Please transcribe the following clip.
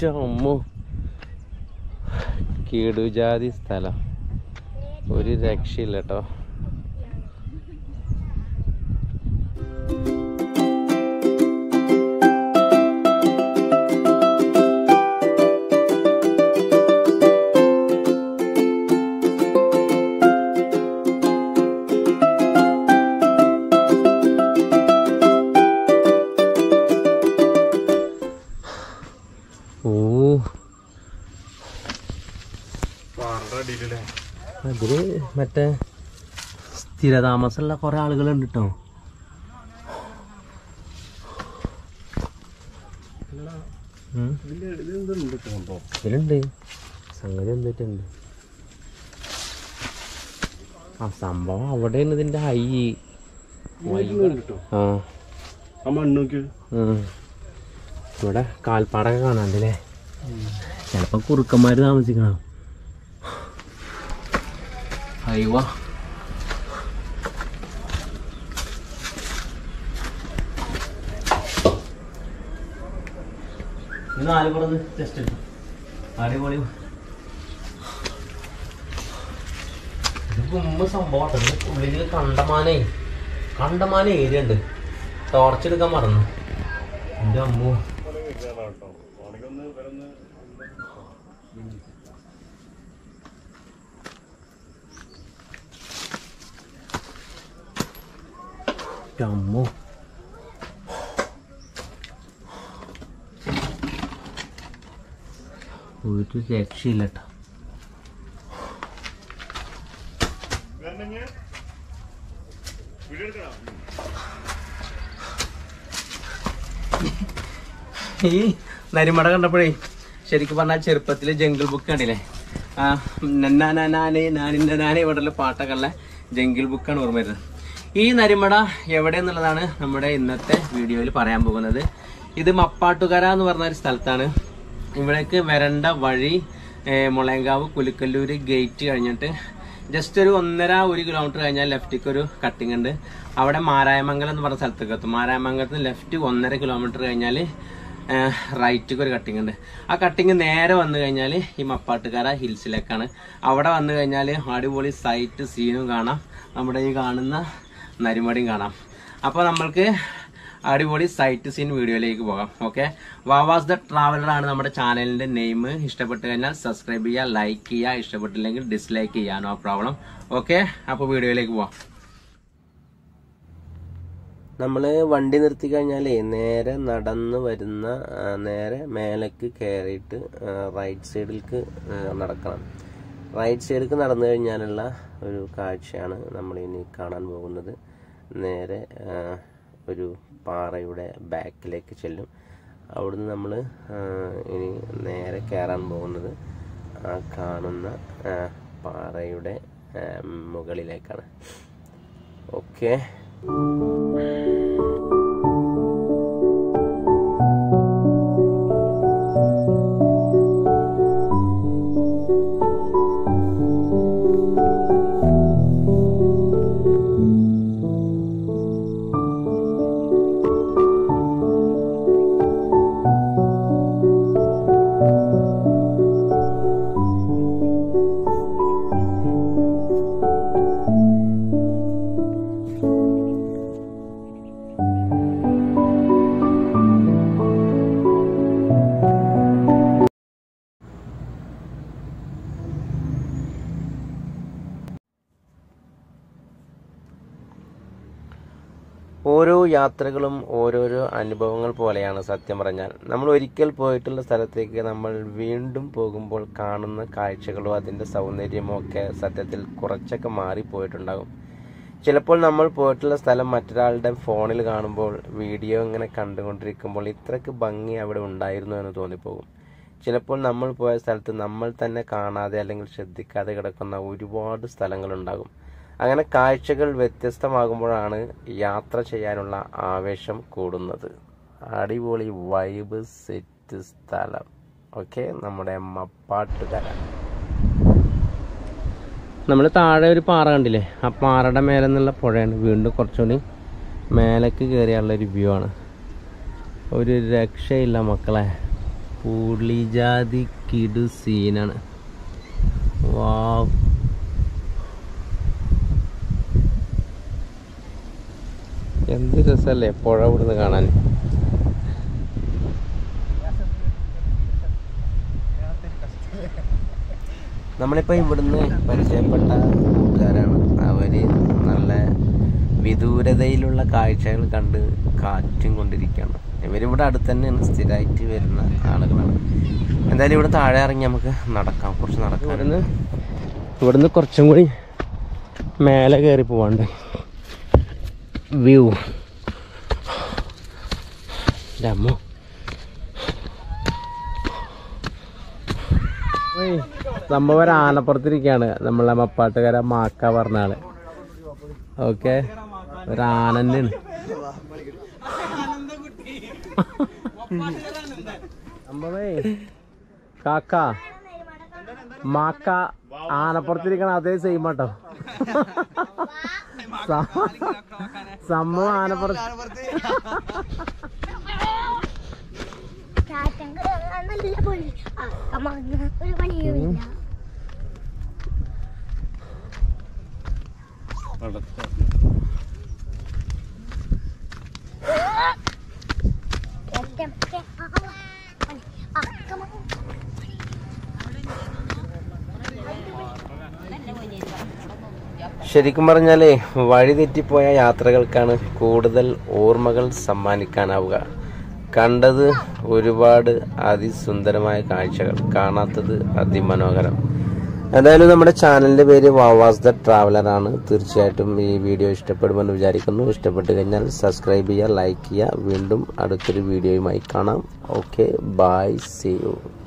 അമ്മോ കീടുജാതി സ്ഥലം ഒരു രക്ഷയില്ല കേട്ടോ ഓ അതില് മറ്റേ സ്ഥിരതാമസമുള്ള കുറെ ആളുകളുണ്ട് കേട്ടോ ഉം. ഇതിലുണ്ട് സംഗതി എന്തിട്ടുണ്ട് ആ സംഭവം അവിടെയാണ് ഇതിന്റെ ഹൈ ആ ആ മണ്ണോക്ക് ഉം. ഇവിടെ കാൽപ്പാടൊക്കെ കാണാണ്ടല്ലേ ചിലപ്പോ കുറുക്കന്മാര് താമസിക്കണം അയ്യോ നാല് കുറന്ന് ടെസ്റ്റ് എടുത്തു അടിപൊളി ഇത് കുമ്പ് സംഭവം ഉള്ളിൽ കണ്ടമാനേ കണ്ടമാന ഏരിയ ഉണ്ട് ടോർച്ച് എടുക്കാൻ മറന്നു എൻ്റെ അമ്മു എൻ്റെ അമ്മു ഒരു രക്ഷയില്ല കേട്ടോ ഈ നരിമട കണ്ടപ്പോഴേ ശരിക്കും പറഞ്ഞാൽ ചെറുപ്പത്തിൽ ജംഗിൾ ബുക്ക് കണ്ടില്ലേ ആ നന്നാനെ നാനിൻ്റെ നാനെ ഇവിടെയുള്ള പാട്ടൊക്കെയുള്ള ജംഗിൾ ബുക്കാണ് ഓർമ്മ വരുന്നത് ഈ നരിമട എവിടെ എന്നുള്ളതാണ് നമ്മുടെ ഇന്നത്തെ വീഡിയോയിൽ പറയാൻ പോകുന്നത് ഇത് മപ്പാട്ടുകര എന്ന് പറഞ്ഞ ഒരു സ്ഥലത്താണ് ഇവിടേക്ക് വരണ്ട വഴി ഏ, മുളയങ്കാവ് കുലുക്കല്ലൂര് ഗേറ്റ് കഴിഞ്ഞിട്ട് ജസ്റ്റ് ഒരു ഒന്നര ഒരു കിലോമീറ്റർ കഴിഞ്ഞാൽ ലെഫ്റ്റിക്ക് ഒരു കട്ടിങ് ഉണ്ട് അവിടെ മാരായമംഗലം എന്ന് പറഞ്ഞ സ്ഥലത്തേക്ക് എത്തും മാരായമംഗലത്തിന് ലെഫ്റ്റ് ഒന്നര കിലോമീറ്റർ കഴിഞ്ഞാൽ റൈറ്റിക്ക് ഒരു കട്ടിങ് ഉണ്ട് ആ കട്ടിങ് നേരെ വന്നു കഴിഞ്ഞാൽ ഈ മപ്പാട്ടുകാര ഹിൽസിലേക്കാണ് അവിടെ വന്നു കഴിഞ്ഞാൽ അടിപൊളി സൈറ്റ് സീനും കാണാം നമ്മുടെ ഈ കാണുന്ന നരിമടിയും കാണാം അപ്പോൾ നമ്മൾക്ക് അടിപൊളി സൈറ്റ് സീൻ വീഡിയോയിലേക്ക് പോകാം ഓക്കെ വാവാസ് ദ ട്രാവലർ ആണ് നമ്മുടെ ചാനലിന്റെ നെയിം ഇഷ്ടപ്പെട്ട് കഴിഞ്ഞാൽ സബ്സ്ക്രൈബ് ചെയ്യുക ലൈക്ക് ചെയ്യുക ഇഷ്ടപ്പെട്ടില്ലെങ്കിൽ ഡിസ്ലൈക്ക് ചെയ്യുക നോ പ്രോബ്ലം ഓക്കെ അപ്പോൾ വീഡിയോയിലേക്ക് പോവാം നമ്മൾ വണ്ടി നിർത്തി കഴിഞ്ഞാലേ നേരെ നടന്ന് വരുന്ന ആ, നേരെ മേലേക്ക് കയറിയിട്ട് റൈറ്റ് സൈഡിലേക്ക് നടക്കണം റൈറ്റ് സൈഡിലേക്ക് നടന്നു കഴിഞ്ഞാലുള്ള ഒരു കാഴ്ചയാണ് നമ്മൾ ഇനി കാണാൻ പോകുന്നത് നേരെ ആ, ഒരു പാറയുടെ ബാക്കിലേക്ക് ചെല്ലും അവിടുന്ന് നമ്മൾ ഇനി നേരെ കയറാൻ പോകുന്നത് ആ കാണുന്ന ആ, പാറയുടെ ആ, മുകളിലേക്കാണ് ഓക്കെ ഓരോ യാത്രകളും ഓരോരോ അനുഭവങ്ങൾ പോലെയാണ് സത്യം പറഞ്ഞാൽ നമ്മൾ ഒരിക്കൽ പോയിട്ടുള്ള സ്ഥലത്തേക്ക് നമ്മൾ വീണ്ടും പോകുമ്പോൾ കാണുന്ന കാഴ്ചകളോ അതിൻ്റെ സൗന്ദര്യമോ ഒക്കെ സത്യത്തിൽ കുറച്ചൊക്കെ മാറിപ്പോയിട്ടുണ്ടാകും ചിലപ്പോൾ നമ്മൾ പോയിട്ടുള്ള സ്ഥലം മറ്റൊരാളുടെ ഫോണിൽ കാണുമ്പോൾ വീഡിയോ ഇങ്ങനെ കണ്ടുകൊണ്ടിരിക്കുമ്പോൾ ഇത്രയ്ക്ക് ഭംഗി അവിടെ ഉണ്ടായിരുന്നു എന്ന് തോന്നിപ്പോകും ചിലപ്പോൾ നമ്മൾ പോയ സ്ഥലത്ത് നമ്മൾ തന്നെ കാണാതെ അല്ലെങ്കിൽ ശ്രദ്ധിക്കാതെ കിടക്കുന്ന ഒരുപാട് സ്ഥലങ്ങളുണ്ടാകും അങ്ങനെ കാഴ്ചകൾ വ്യത്യസ്തമാകുമ്പോഴാണ് യാത്ര ചെയ്യാനുള്ള ആവേശം കൂടുന്നത് അടിപൊളി വൈബ് സെറ്റ് സ്ഥലം ഓക്കെ നമ്മുടെ മപ്പാട്ടുകര നമ്മൾ താഴെ ഒരു പാറ കണ്ടില്ലേ ആ പാറയുടെ മേലെ നിന്നുള്ള പുഴയാണ് വീണ്ടും കുറച്ചുകൂടി മേലേക്ക് കയറിയുള്ള ഒരു വ്യൂ ആണ് ഒരു രക്ഷയില്ല മക്കളെ പുളിജാതി കിടു സീനാണ് വാ എന്ത് രസമല്ലേ പുഴ ഇവിടുന്ന് കാണാൻ നമ്മളിപ്പോൾ ഇവിടുന്ന് പരിചയപ്പെട്ട കൂട്ടുകാരാണ് അവര് നല്ല വിദൂരതയിലുള്ള കാഴ്ചകൾ കണ്ട് കാറ്റും കൊണ്ടിരിക്കുകയാണ് ഇവരിവിടെ അടുത്ത് തന്നെയാണ് സ്ഥിരമായിട്ട് വരുന്ന ആളുകളാണ് എന്തായാലും ഇവിടെ താഴെ ഇറങ്ങി നമുക്ക് നടക്കാം കുറച്ച് നടക്കാം ഇവിടുന്ന് ഇവിടുന്ന് കുറച്ചും കൂടി മേലെ കയറി പോവാണ്ട് വ്യൂ അമ്മോ ഏയ്, സംഭവം ഒരു ആനപ്പുറത്തിരിക്കുകയാണ് നമ്മളെ മപ്പാട്ടുകാര മാക്ക പറഞ്ഞ ആള് ഓക്കെ ഒരു ആനന്ദാണ് സംഭവേ കാക്ക മാക്ക ആനപ്പുറത്തിരിക്കണ അതേ സെയിം ആട്ടോ സ- സംഭവം ആനപ്പുറത്ത് ചാറ്റങ്കര നല്ല പണി ആ, അമ്മ അങ്ങനെ ഒരു പണിയുമില്ല ഏറ്റം ഒക്കെ ആ, പണി. ആ, come on. ശരിക്കും പറഞ്ഞാലേ വഴി തെറ്റിപ്പോയ യാത്രകൾക്കാണ് കൂടുതൽ ഓർമ്മകൾ സമ്മാനിക്കാനാവുക കണ്ടത് ഒരുപാട് അതിസുന്ദരമായ കാഴ്ചകൾ കാണാത്തത് അതിമനോഹരം എന്തായാലും നമ്മുടെ ചാനലിന്റെ പേര് വാവാസ് ദ ട്രാവലർ ആണ് തീർച്ചയായിട്ടും ഈ വീഡിയോ ഇഷ്ടപ്പെടുമെന്ന് വിചാരിക്കുന്നു ഇഷ്ടപ്പെട്ട് കഴിഞ്ഞാൽ സബ്സ്ക്രൈബ് ചെയ്യുക ലൈക്ക് ചെയ്യുക വീണ്ടും അടുത്തൊരു വീഡിയോയുമായി കാണാം ഓക്കെ ബൈ സി യു